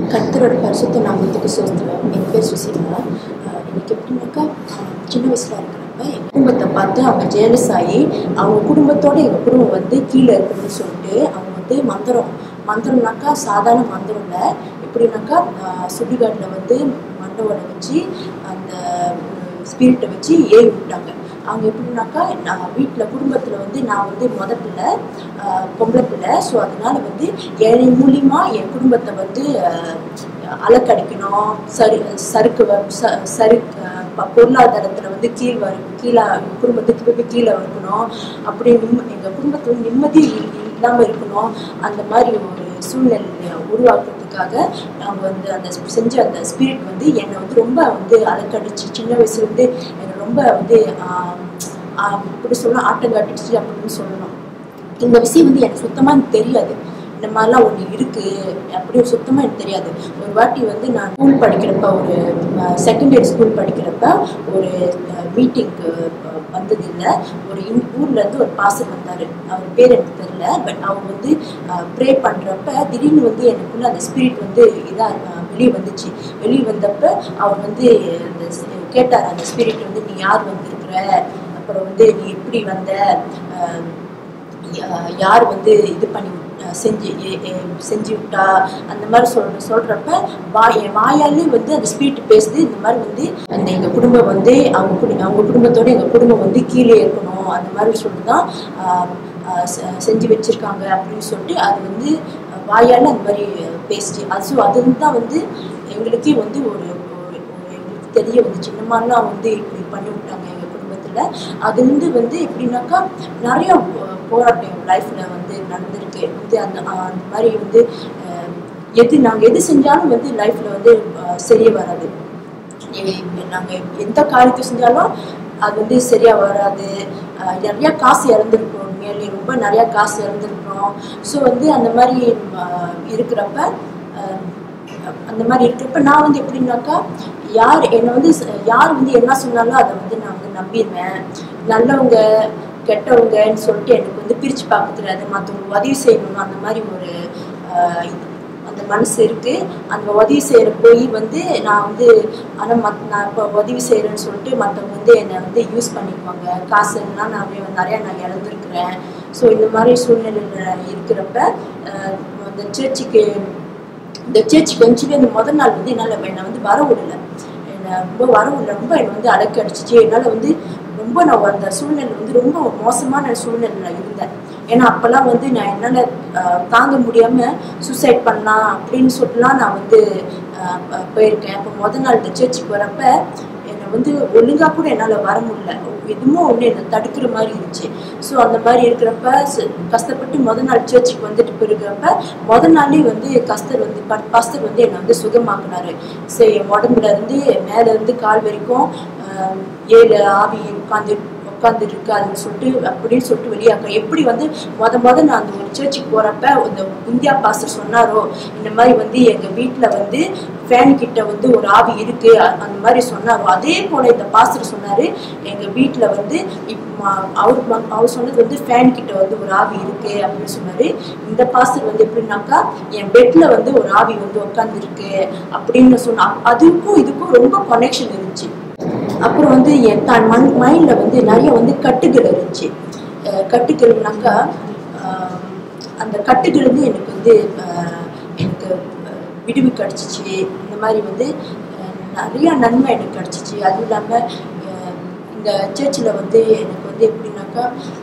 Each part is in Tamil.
கர்த்தரோட பரிசுத்த நாமத்துக்கு சோஸ்திரம் என் பேர் சுசீலா ஆஹ் எனக்கு எப்படின்னாக்கா ஆஹ் சின்ன வயசில் இருக்கிறப்ப என் குடும்பத்தை பார்த்து அவங்க ஜெயலஸ் ஆகி அவங்க குடும்பத்தோட எங்கள் குடும்பம் வந்து கீழே இருக்கணும்னு சொல்லிட்டு அவங்க வந்து மந்திரம் மந்திரம்னாக்கா சாதாரண மந்திரம் இல்லை எப்படின்னாக்கா ஆஹ் சுடுகாட்டில் வந்து மண்டவோட வச்சு அந்த ஸ்பிரிட்டை வச்சு ஏறி விட்டாங்க அவங்க எப்படின்னாக்கா நான் வீட்டில் குடும்பத்தில் வந்து நான் வந்து முத பிள்ளை ஆஹ் பொம்பளை பிள்ளை ஸோ அதனால வந்து என் மூலியமா என் குடும்பத்தை வந்து ஆஹ் அலக்கடிக்கணும் சரு சறுக்கு வ- ச சரு ஆஹ் பொருளாதாரத்தில் வந்து கீழ் வர கீழே குடும்பத்துக்கு போய் கீழே இருக்கணும் அப்படி நிம்ம எங்கள் குடும்பத்தை வந்து நிம்மதி இல்லாமல் இருக்கணும் அந்த மாதிரி ஒரு சூழ்நிலையை உருவாக்குறதுக்காக நாங்கள் வந்து அந்த செஞ்ச அந்த ஸ்பிரிட் வந்து என்னை வந்து ரொம்ப வந்து அலக்கடிச்சு சின்ன வயசுலேருந்து என்னை ரொம்ப வந்து ஆஹ் ஆஹ் இப்படி சொல்லலாம் ஆட்டம் காட்டிடுச்சு அப்படின்னு சொல்லணும் இந்த விஷயம் வந்து எனக்கு சுத்தமாக தெரியாது இந்த மாதிரிலாம் ஒன்று இருக்குது அப்படி சுத்தமாக எனக்கு தெரியாது ஒரு வாட்டி வந்து நான் ஸ்கூல் படிக்கிறப்ப ஒரு செகண்டரி ஸ்கூல் படிக்கிறப்ப ஒரு மீட்டிங்க்கு வந்தது இல்லை ஒரு இன் ஊர்லேருந்து ஒரு பாசர் வந்தார் அவர் பேர் எனக்கு தெரியல பட் அவர் வந்து ப்ரே பண்ணுறப்ப திடீர்னு வந்து எனக்குள்ள அந்த ஸ்பிரிட் வந்து இதாக வெளியே வந்துச்சு வெளியே வந்தப்ப அவர் வந்து அந்த ஸ்- கேட்டார் அந்த ஸ்பிரிட் வந்து நீ யார் வந்திருக்கிற அப்புறம் வந்து நீ எப்படி வந்த அஹ் யா- யார் வந்து இது பண்ணி விட்- அஹ் செஞ்சு எ- எ- செஞ்சு விட்டா அந்த மாதிரி சொல்ற சொல்றப்ப வா என் வாயாலே வந்து அந்த ஸ்பீட் பேசுது இந்த மாதிரி வந்து அந்த எங்க குடும்பம் வந்து அவங்க குடி அவங்க குடும்பத்தோட எங்க குடும்பம் வந்து கீழே இருக்கணும் அந்த மாதிரி சொல்லிட்டு தான் ஆஹ், ஆஹ் செ- செஞ்சு வச்சிருக்காங்க அப்படின்னு சொல்லிட்டு அது வந்து அஹ், வாயால அந்த மாதிரி பேசிச்சு அது ஸோ அது தான் வந்து எங்களுக்கே வந்து ஒரு ஒரு ஒரு எங்களுக்கு தெரிய வந்துச்சு இந்த மாதிரிலாம் வந்து இப்படி பண்ணி விட்டாங்க எங்கள் குடும்பத்தில் அதுலேருந்து வந்து எப்படின்னாக்கா நிறைய போ- போராட்டம் எங்கள் லைஃப்பில் வந்து நடந்திருக்கு வந்து அந்த ஆஹ் அந்த மாதிரி வந்து ஆஹ் எது நாங்கள் எது செஞ்சாலும் வந்து லைஃப்பில் வந்து ஆஹ் சரியே வராது நாங்கள் எந்த காரியத்தை செஞ்சாலும் அது வந்து சரியாக வராது ஆஹ் நிறைய காசு இறந்துருக்கோம் உண்மையிலேயே ரொம்ப நிறையா காசு இறந்துருக்கோம் ஸோ வந்து அந்த மாதிரி ஆஹ் இருக்கிறப்ப ஆஹ் அந்த மாதிரி இருக்கிறப்ப நான் வந்து எப்படின்னாக்கா யார் என்னை வந்து ச- யார் வந்து என்ன சொன்னாலும் அதை வந்து நான் வந்து நம்பிடுவேன் நல்லவங்க கெட்டவங்கன்னு சொல்லிட்டு எனக்கு வந்து பிரித்து பார்க்க தெரியாது மற்றவங்க உதவி செய்யணும் அந்த மாதிரி ஒரு ஆஹ் இது அந்த மனசு இருக்கு அந்த உதவி செய்கிற போய் வந்து நான் வந்து ஆனால் மத் நான் இப்போ உதவி செய்கிறேன்னு சொல்லிட்டு மற்றவங்க வந்து என்னை வந்து யூஸ் பண்ணிக்குவாங்க காசு எல்லாம் நான் வே- நிறையா நான் இழந்திருக்கிறேன் ஸோ இந்த மாதிரி சூழ்நிலையில் இருக்கிறப்ப ஆஹ் அந்த சர்ச்சுக்கு இந்த சர்ச்சுக்கு கொஞ்சமே அந்த முதல் நாள் வந்து என்னால் என்னை வந்து வர விடல என்னை ரொம்ப வர விடல ரொம்ப என்னை வந்து அடக்கி அடிச்சிச்சு என்னால் வந்து ரொம்ப நான் அந்த சூழ்நிலை வந்து ரொம்ப மோசமான சூழ்நிலையில் இருந்தேன் ஏன்னா அப்போல்லாம் வந்து நான் என்னால் தாங்க முடியாமல் சூசைட் பண்ணலாம் அப்படின்னு சொல்லிட்டுலாம் நான் வந்து ஆஹ் ப- போயிருக்கேன் அப்போ முதல் நாள் இந்த சர்ச்சுக்கு வரப்ப என்னை வந்து ஒழுங்காக கூட என்னால் வர முடியல எதுவுமோ ஒன்று என்னை தடுக்கிற மாதிரி இருந்துச்சு ஸோ அந்த மாதிரி இருக்கிறப்ப ச- கஷ்டப்பட்டு முதல் நாள் சர்ச்சுக்கு வந்துட்டு போயிருக்கிறப்ப முதல் நாளே வந்து கஸ்தர் வந்து பாஸ்டர் வந்து என்னை வந்து சுகமாக்குனாரு சரி என் உடம்புல இருந்து மேலே இருந்து கால் வரைக்கும் ஆஹ், ஏழு ஆவி உட்காந்து உட்காந்துட்டு இருக்காதுன்னு சொல்லிட்டு அப்படின்னு சொல்லிட்டு வெளியாக்க எப்படி வந்து முத முத நான் அந்த ஒரு சர்ச்சுக்கு போறப்ப இந்த இந்தியா பாஸ்டர் சொன்னாரோ இந்த மாதிரி வந்து எங்க வீட்டில் வந்து ஃபேன் கிட்ட வந்து ஒரு ஆவி இருக்கு அ- அந்த மாதிரி சொன்னாரோ அதே போல இந்த பாஸ்டர் சொன்னாரு எங்க வீட்டில் வந்து இப் ம- அவர் ம- அவர் சொன்னது வந்து ஃபேன் கிட்ட வந்து ஒரு ஆவி இருக்கு அப்படின்னு சொன்னாரு இந்த பாஸ்டர் வந்து எப்படின்னாக்கா என் பெட்ல வந்து ஒரு ஆவி வந்து உட்காந்துருக்கு அப்படின்னு சொன்னா அதுக்கும் இதுக்கும் ரொம்ப கனெக்ஷன் இருந்துச்சு அப்புறம் வந்து என் தான் மண் மைண்டில் வந்து நிறைய வந்து கட்டுகள் இருந்துச்சு அஹ் கட்டுகள்னாக்கா ஆஹ் அந்த கட்டுகள் வந்து எனக்கு வந்து ஆஹ் எனக்கு ஆஹ் விடுவி கிடச்சிச்சு இந்த மாதிரி வந்து ஆஹ் நிறைய நன்மை எனக்கு கிடச்சிச்சு அதுவும் இல்லாமல் இந்த சர்ச்சில் வந்து எனக்கு வந்து எப்படின்னாக்கா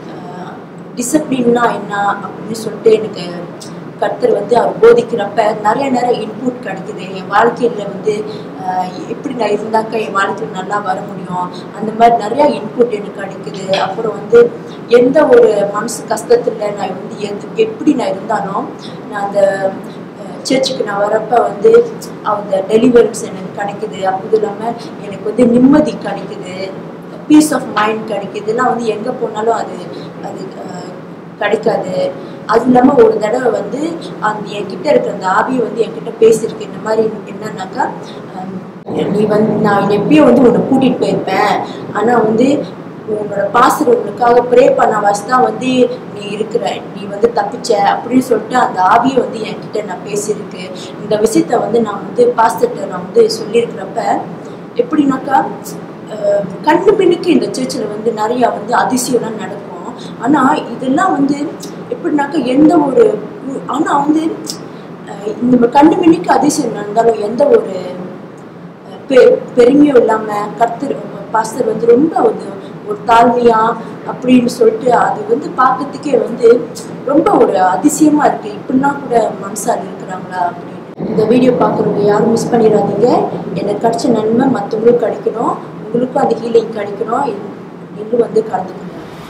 டிசிப்ளின்னா என்ன அப்படின்னு சொல்லிட்டு எனக்கு கர்த்தர் வந்து அவர் போதிக்கிறப்ப நிறைய நிறைய இன்புட் கிடைக்குது என் வாழ்க்கையில் வந்து ஆஹ் எப்படி நான் இருந்தாக்கா என் வாழ்க்கையில் நல்லா வர முடியும் அந்த மாதிரி நிறைய இன்புட் எனக்கு கிடைக்குது அப்புறம் வந்து எந்த ஒரு மனசு கஷ்டத்தில் நான் வந்து எது எப்படி நான் இருந்தாலும் நான் அந்த சர்ச்சுக்கு நான் வரப்ப வந்து அந்த டெலிவரிஸ் எனக்கு கிடைக்குது அப்படி இல்லாமல் எனக்கு வந்து நிம்மதி கிடைக்குது பீஸ் ஆஃப் மைண்ட் கிடைக்குது இதெல்லாம் வந்து எங்கே போனாலும் அது அது அஹ், கிடைக்காது அது இல்லாமல் ஒரு தடவை வந்து அந்த என்கிட்ட இருக்கிற அந்த ஆவியை வந்து என்கிட்ட பேசியிருக்கு இந்த மாதிரி என்னன்னாக்கா அஹ், நீ வந்து நான் எப்பயும் வந்து உன்னை கூட்டிகிட்டு போயிருப்பேன் ஆனால் வந்து உன்னோட பாஸ்டர் உனக்காக ப்ரே பண்ண வாசி தான் வந்து நீ இருக்கிற நீ வந்து தப்பிச்ச அப்படின்னு சொல்லிட்டு அந்த ஆவியை வந்து என்கிட்ட நான் பேசியிருக்கு இந்த விஷயத்த வந்து நான் வந்து பாஸ்டர்கிட்ட நான் வந்து சொல்லியிருக்கிறப்ப எப்படின்னாக்கா அஹ், கண்ணு பின்னுக்கு இந்த சர்ச்சில் வந்து நிறையா வந்து அதிசயம்லாம் நடக்கும் ஆனால் இதெல்லாம் வந்து எப்படின்னாக்கா எந்த ஒரு ஆனால் வந்து அஹ், இந்த கண்ணு மின்னிக்கு அதிசயம் நடந்தாலும் எந்த ஒரு அஹ், பெ- பெருமையும் இல்லாமல் கர்த்தர் பாஸ்டர் வந்து ரொம்ப வந்து ஒரு தாழ்மையா அப்படின்னு சொல்லிட்டு அது வந்து பார்க்கறதுக்கே வந்து ரொம்ப ஒரு அதிசயமா இருக்கு இப்படிலாம் கூட மனசால் இருக்கிறாங்களா அப்படின்னு இந்த வீடியோ பார்க்குறவங்க யாரும் மிஸ் பண்ணிடாதீங்க எனக்கு கிடைச்ச நன்மை மற்றவங்களுக்கும் கிடைக்கணும் உங்களுக்கும் அந்த ஹீலிங் கிடைக்கணும் இன்னும் வந்து கலந்துக்கணும்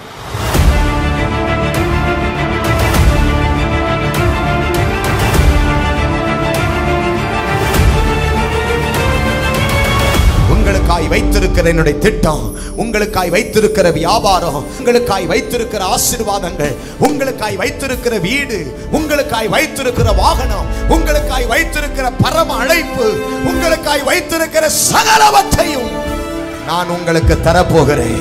உங்களுக்காய் வைத்திருக்கிற என்னுடைய திட்டம் உங்களுக்காய் வைத்திருக்கிற வியாபாரம் உங்களுக்காய் வைத்திருக்கிற ஆசீர்வாதங்கள் உங்களுக்காய் வைத்திருக்கிற வீடு உங்களுக்காய் வைத்திருக்கிற வாகனம் உங்களுக்காய் வைத்திருக்கிற பரம அழைப்பு உங்களுக்காய் வைத்திருக்கிற சகலவற்றையும் நான் உங்களுக்கு தரப்போகிறேன்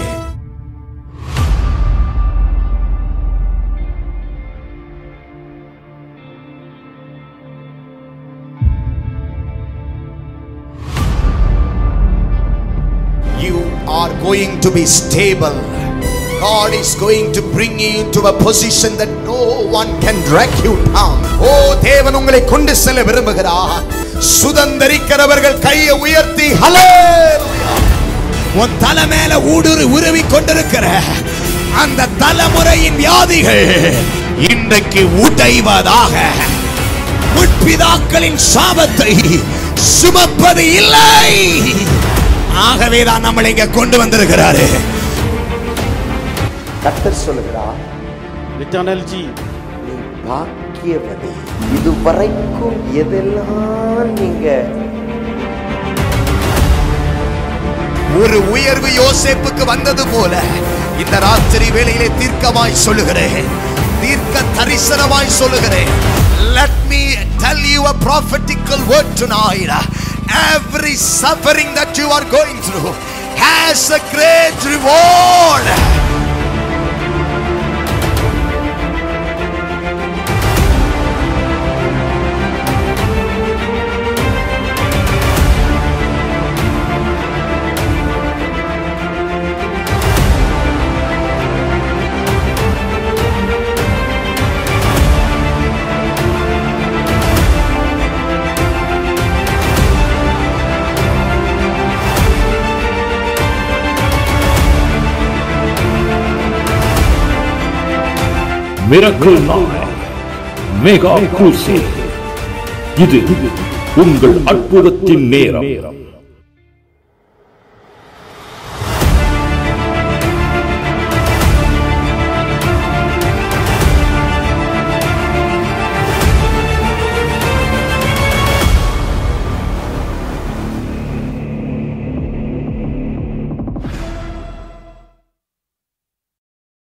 You are going to be stable. God is going to bring you into a position that no one can drag you down. ஓ தேவன் உங்களை கொண்டு செல்ல விரும்புகிறார் சுதந்தரிக்கிறவர்கள் கையை உயர்த்தி ஹalleluya உன் தலை மேல ஊடுரு உருவி கொண்டிருக்கிற அந்த தலைமுறையின் வியாதிகள் இன்றைக்கு உடைவதாக முற்பிதாக்களின் சாபத்தை சுமப்பது இல்லை ஆகவேதான் நம்மளை இங்க கொண்டு வந்திருக்கிறாரு கர்த்தர் சொல்லுகிறார் L'Éternel dit, நீ பாக்கியவதி இதுவரைக்கும் எதெல்லாம் நீங்க ஒரு உயர்வு யோசேப்புக்கு வந்தது போல இந்த ராத்திரி வேளையிலே தீர்க்கமாய் சொல்லுகிறேன் தீர்க்க தரிசனமாய் சொல்லுகிறேன் let me tell you a prophetical word tonight every suffering that you are going through has a great reward miracle நாள் மெகா குரூசி இது உங்கள் அற்புதத்தின் நேரம்